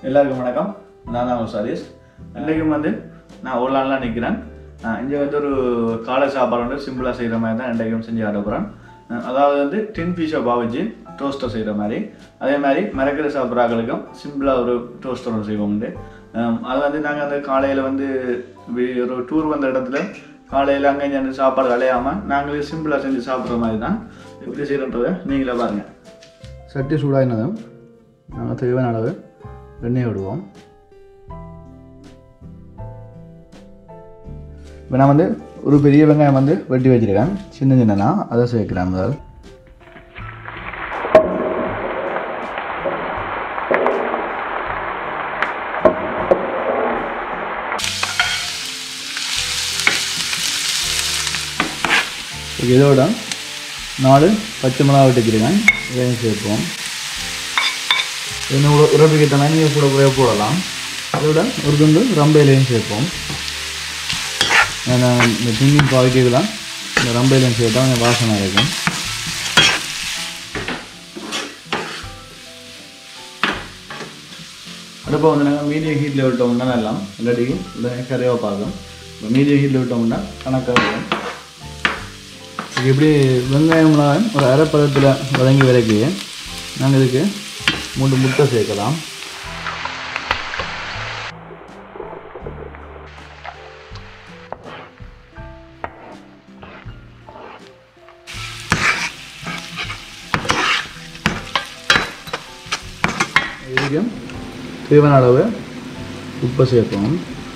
எல்லாருக்கும் வணக்கம் நான் தான் சதீஷ் இன்றைக்கும் வந்து நான் ஓலான்லாம் நிற்கிறேன் இங்கே வந்து ஒரு காலை சாப்பாடு வந்து சிம்பிளாக செய்கிற மாதிரி தான் இன்றைக்கும் செஞ்சு காட்ட போகிறேன் அதாவது வந்து டின் பீஸை பாவிச்சு டோஸ்ட்டை செய்கிற மாதிரி அதே மாதிரி மரக்கறி சாப்பிட்றாங்களுக்கும் சிம்பிளாக ஒரு டோஸ்டர் ஒன்று செய்வோம் உண்டு அஹ் அது வந்து நாங்கள் அந்த காலையில் வந்து வி- ஒரு டூர் வந்த இடத்துல காலையில் அங்கே இங்கே சாப்பாடு விளையாமல் நாங்களே சிம்பிளாக செஞ்சு சாப்பிட்ற மாதிரி தான் எப்படி செய்கிறன்றதை நீங்களே பாருங்கள் சட்டி சூடாகினதும் நாங்கள் தேவையான அளவு எண்ணெய் விடுவோம் இப்போ நான் வந்து ஒரு பெரிய வெங்காயம் வந்து வெட்டி வச்சிருக்கேன் சின்ன சின்னனா அதை சேர்க்கிறேன் முதல் இப்போ இதோட நாலு பச்சை மிளகா வெட்டி வச்சிருக்கேன் இதையும் சேர்ப்போம் இன்னும் உர உரப்பிக்கிட்ட நீங்கள் கூட குறைய போடலாம் அதோட ஒரு துண்டு ரம்பையிலையும் சேர்ப்போம் ஏன்னா இந்த திங்கின் பாய்க்கலாம் இந்த ரம்பையிலையும் சேர்த்தா கொஞ்சம் வாசனை இருக்கும் அடுப்பை வந்து நாங்கள் மீடியம் ஹீட்டில் விட்டோம்னா எல்லாம் இல்லாட்டி உடனே கரையாக பார்க்கும் இப்போ மீடியம் ஹீட்டில் விட்டோம்னா கணக்காக இருக்கும் இது இப்படி வெங்காயம்லாம் ஒரு அரை பதத்தில் வதங்கி வரைக்கு நாங்கள் இதுக்கு மூணு முட்டை சேர்க்கலாம் இதுக்கு தேவையான அளவு உப்பை சேர்ப்போம்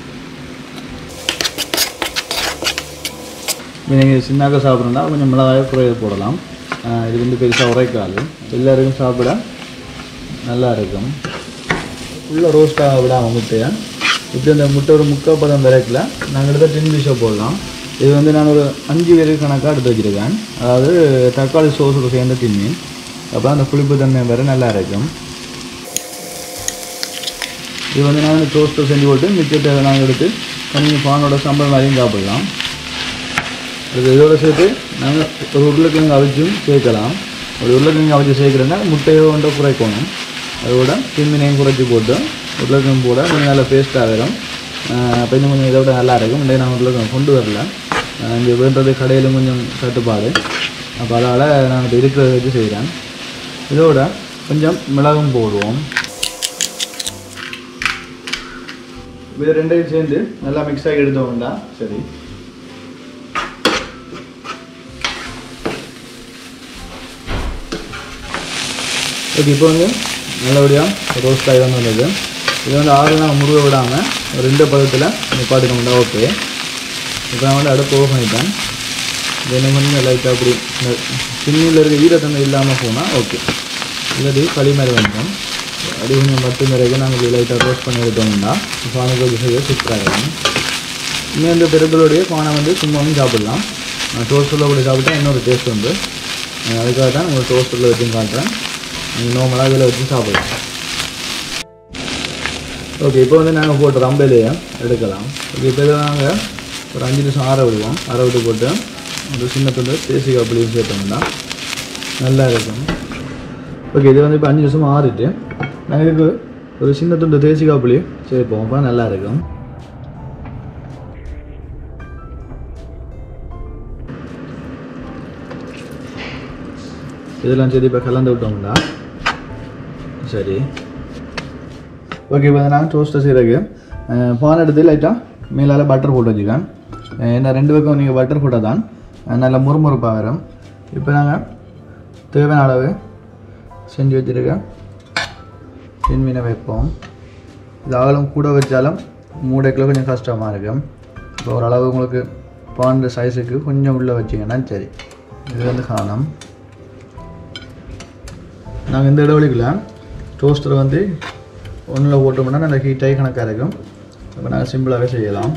நீங்கள் சின்னாக்க சாப்பிட்றோன்னா கொஞ்சம் மிளகாய குறைய போடலாம் ஆஹ் இது வந்து பெருசாக உரைக்காது எல்லாருக்கும் சாப்பிட நல்லா இருக்கும் ஃபுல்லாக ரோஸ்ட்டாக விடாமல் முட்டையை இப்படி அந்த முட்டை ஒரு முக்கால் பதம் விரைக்கல நாங்கள் எடுத்த டின் பீஸை போடலாம் இது வந்து நான் ஒரு அஞ்சு பேருக்கு கணக்காக எடுத்து வச்சுருக்கேன் அதாவது தக்காளி சோஸோட சேர்ந்த டின் அப்போ அந்த புளிப்பு தன்மை வேறு நல்லா இருக்கும் இது வந்து நாங்கள் டோஸ்ட்டை செஞ்சு போட்டு மிச்சத்தை நாங்கள் எடுத்து தனி பானோட சம்பளம் மாதிரியும் சாப்பிடலாம் அது இதோட சேர்த்து நாங்கள் ஒரு உருளைக்கிழங்கு அவிச்சும் சேர்க்கலாம் ஒரு உருளைக்கிழங்கு அவிச்சு சேர்க்குறேன்னா முட்டையோ ஒன்றை குறைக்கணும் அதோட திம்மினையும் குறைச்சி போட்டு உருளைக்கிழங்கு போட கொஞ்சம் நல்லா பேஸ்ட்டாக வரும் அப்போ இன்னும் கொஞ்சம் இதோட நல்லா இருக்கும் இன்றைக்கு நான் உருளைக்கிழங்கு கொண்டு வரல ஆஹ் இங்கே வேண்டது கடையிலும் கொஞ்சம் தட்டுப்பாடு அப்போ அதனால் நான் இப்போ இருக்கிறத வச்சு செய்கிறேன் இதோட கொஞ்சம் மிளகும் போடுவோம் இது ரெண்டையும் சேர்ந்து நல்லா மிக்ஸ் ஆகி எடுத்தோம்னா சரி ஓகே இப்போ வந்து நல்லபடியாக ரோஸ்ட் ஆகி வந்து வந்தது இது வந்து ஆறுனா முருக விடாமல் ஒரு ரெண்டு பதத்தில் நிப்பாட்டுக்கணும்டா ஓகே இப்போ நான் வந்து அடுப்பு ஓஃப் பண்ணிட்டேன் இது என்ன கொஞ்சம் லைட்டாக அப்படி இந்த சின்னியில் இருக்க ஈரத்தன்மை இல்லாமல் போனால் ஓகே இல்லாட்டி களி மாதிரி வந்துடும் அப்படி கொஞ்சம் மத்து நிறைய நாங்கள் லைட்டாக ரோஸ்ட் பண்ணி எடுத்தோம்னா சாமி கொஞ்சம் செய்ய சூப்பராக இருக்கும் இன்னும் இந்த பெருக்களுடைய பானை வந்து சும்மாவும் சாப்பிடலாம் டோஸ்ட்டில் கூட சாப்பிட்டா இன்னொரு டேஸ்ட் உண்டு அஹ் அதுக்காக தான் உங்களுக்கு டோஸ்ட்டில் வச்சும் காட்டுறேன் நீங்கள் நார்மலாக இதில் வச்சு சாப்பிடலாம் ஓகே இப்போ வந்து நாங்கள் போட்ட ரம்பையிலேயே எடுக்கலாம் ஓகே இப்போ இதில் நாங்கள் ஒரு அஞ்சு நிமிஷம் ஆற விடுவோம் ஆற விட்டு போட்டு ஒரு சின்ன துண்டு தேசி காப்பிலையும் சேர்த்தோம்னா நல்லா இருக்கும் ஓகே இது வந்து இப்போ அஞ்சு நிமிஷம் ஆறிட்டு நாங்கள் இதுக்கு ஒரு சின்ன துண்டு தேசி காப்பிலையும் சேர்ப்போம் அப்போ நல்லா இருக்கும் இதெல்லாம் சரி இப்போ கலந்து விட்டோம்னா சரி ஓகே இப்போ நாங்கள் டோஸ்ட்டை செய்கிறதுக்கு பான் எடுத்து லைட்டாக மேலால் பட்டர் போட்டு வச்சுக்கேன் அஹ் ஏன்னா ரெண்டு பக்கம் நீங்கள் பட்டர் போட்டால் தான் அஹ் நல்லா முறுமுறுப்பாக வரும் இப்போ நாங்கள் தேவையான அளவு செஞ்சு வச்சுருக்கேன் சின் மீனை வைப்போம் இது அகலம் கூட வச்சாலும் மூடைக்குள்ள கொஞ்சம் கஷ்டமாக இருக்கும் இப்போ ஓரளவு உங்களுக்கு பாண்ட் சைஸுக்கு கொஞ்சம் உள்ளே வச்சிங்கன்னா சரி இது வந்து காணும் நாங்கள் இந்த இடைவெளிக்குள்ள டோஸ்டர் வந்து ஒன்றில் போட்டோம்னா அந்த ஹீட்டாகி கணக்காக இருக்கும் அப்போ நாங்கள் சிம்பிளாகவே செய்யலாம்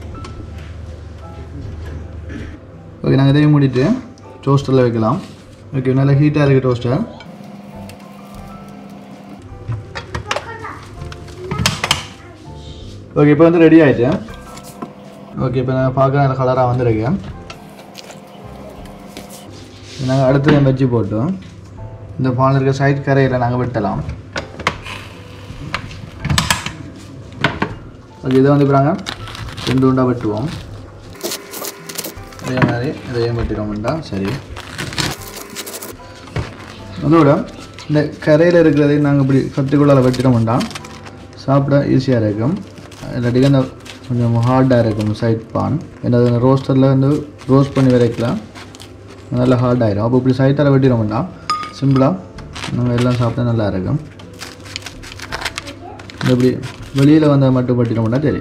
ஓகே நாங்கள் இதையும் மூடிட்டு டோஸ்டரில் வைக்கலாம் ஓகே நல்லா ஹீட்டாக இருக்குது டோஸ்டர் ஓகே இப்போ வந்து ரெடி ஆகிட்டு ஓகே இப்போ நாங்கள் பார்க்க நல்ல கலராக வந்திருக்கேன் நாங்கள் அடுத்து வச்சு போட்டோம் இந்த பால் இருக்க சைட் கரையில் நாங்கள் வெட்டலாம் ஓகே இதை வந்து இப்போ நாங்கள் ரெண்டு உண்டா வெட்டுவோம் அதே மாதிரி இதையும் வெட்டிடுவோம்டா சரி அதோட இந்த கரையில் இருக்கிறதையும் நாங்கள் இப்படி கத்திக்குள்ளால வெட்டிட்டோம்டா சாப்பிட ஈஸியாக இருக்கும் இல்லாட்டிக்கு அந்த கொஞ்சம் ஹார்டாக இருக்கும் சைட் பான் ஏன்னா அது ரோஸ்டரில் வந்து ரோஸ்ட் பண்ணி வரைக்கலாம் நல்லா ஹார்ட் ஆயிரும் அப்போ இப்படி சைட்டால் வெட்டிடுவோம்டா சிம்பிளாக நாங்கள் எல்லாம் சாப்பிட்டா நல்லா இருக்கும் இந்த இப்படி வெளியில் வந்த மட்டும் வெட்டிட்டோம்னா சரி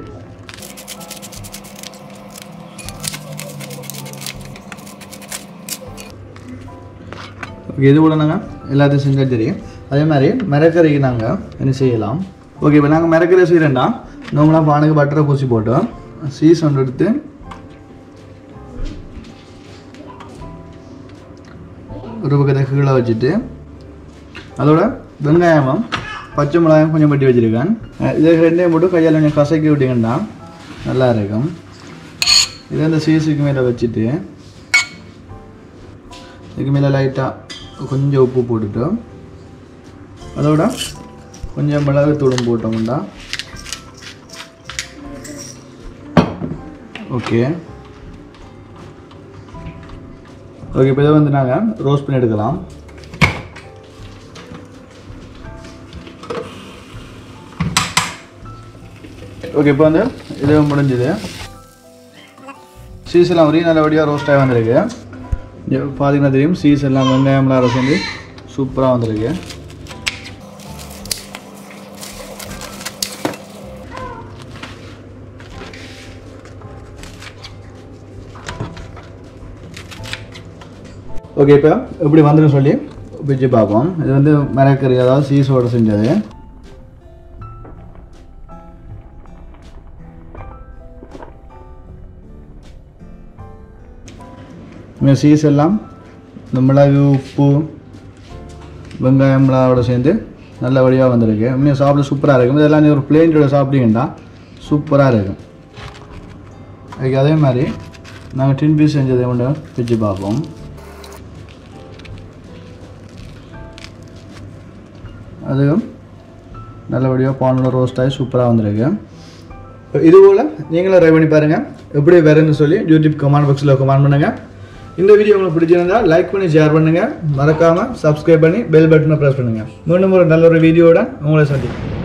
ஓகே இது கூட நாங்கள் எல்லாத்தையும் செஞ்சால் தெரியும் அதே மாதிரி மிரக்கறிக்கு நாங்கள் என்ன செய்யலாம் ஓகே இப்போ நாங்கள் மிரக்கறி செய்கிறேன்டா நார்மலாக பானுக்கு பட்டரை பூசி போட்டோம் சீஸ் ஒன்று எடுத்து ஒரு பக்கத்தை கீழே வச்சுட்டு அதோட வெங்காயமும் பச்சை மிளகாயும் கொஞ்சம் வெட்டி வச்சுருக்கேன் இதை ரெண்டையும் போட்டு கையால் கொஞ்சம் கசக்கி விட்டிங்கன்னா நல்லா இருக்கும் இதை அந்த சீஸுக்கு மேலே வச்சுட்டு இதுக்கு மேலே லைட்டாக கொஞ்சம் உப்பு போட்டுட்டு அதோட கொஞ்சம் மிளகு தூளும் போட்டோம்டா ஓகே ஓகே இப்போ இதை வந்து நாங்கள் ரோஸ்ட் பண்ணி எடுக்கலாம் ஓகே இப்போ வந்து இது முடிஞ்சுது சீஸ் எல்லாம் ஒரே நல்லபடியாக ரோஸ்ட் ஆகி வந்திருக்கு இங்க பார்த்தீங்கன்னா தெரியும் சீஸ் எல்லாம் வெங்காயம்லாம் அரை சேர்ந்து சூப்பராக வந்திருக்கு ஓகே இப்போ எப்படி வந்துடும் சொல்லி பிச்சு பார்ப்போம் இது வந்து மிரக்கறி அதாவது சீஸோட செஞ்சது இந்த சீஸ் எல்லாம் இந்த மிளகு உப்பு வெங்காயம் மிளகாவோட சேர்ந்து நல்லபடியாக வந்திருக்கு இன்னும் சாப்பிட சூப்பராக இருக்கும் இதெல்லாம் நீ ஒரு பிளேனோட சாப்பிட்டீங்கன்னா சூப்பராக இருக்கும் அதுக்கு அதே மாதிரி நாங்கள் டின் பீஸ் செஞ்சதை கொண்டு பிச்சு பார்ப்போம் அதுவும் நல்லபடியாக பானில் ரோஸ்ட் ஆகி சூப்பராக வந்திருக்கு இதுபோல் நீங்களும் ட்ரை பண்ணி பாருங்கள் எப்படி வேறுன்னு சொல்லி யூடியூப் கமெண்ட் பாக்ஸில் கமெண்ட் பண்ணுங்கள் இந்த வீடியோ உங்களுக்கு பிடிச்சிருந்தா லைக் பண்ணி ஷேர் பண்ணுங்கள் மறக்காமல் சப்ஸ்கிரைப் பண்ணி பெல் பட்டனை ப்ரெஸ் பண்ணுங்கள் மீண்டும் ஒரு நல்ல ஒரு வீடியோட உங்களை சந்திக்கிறேன்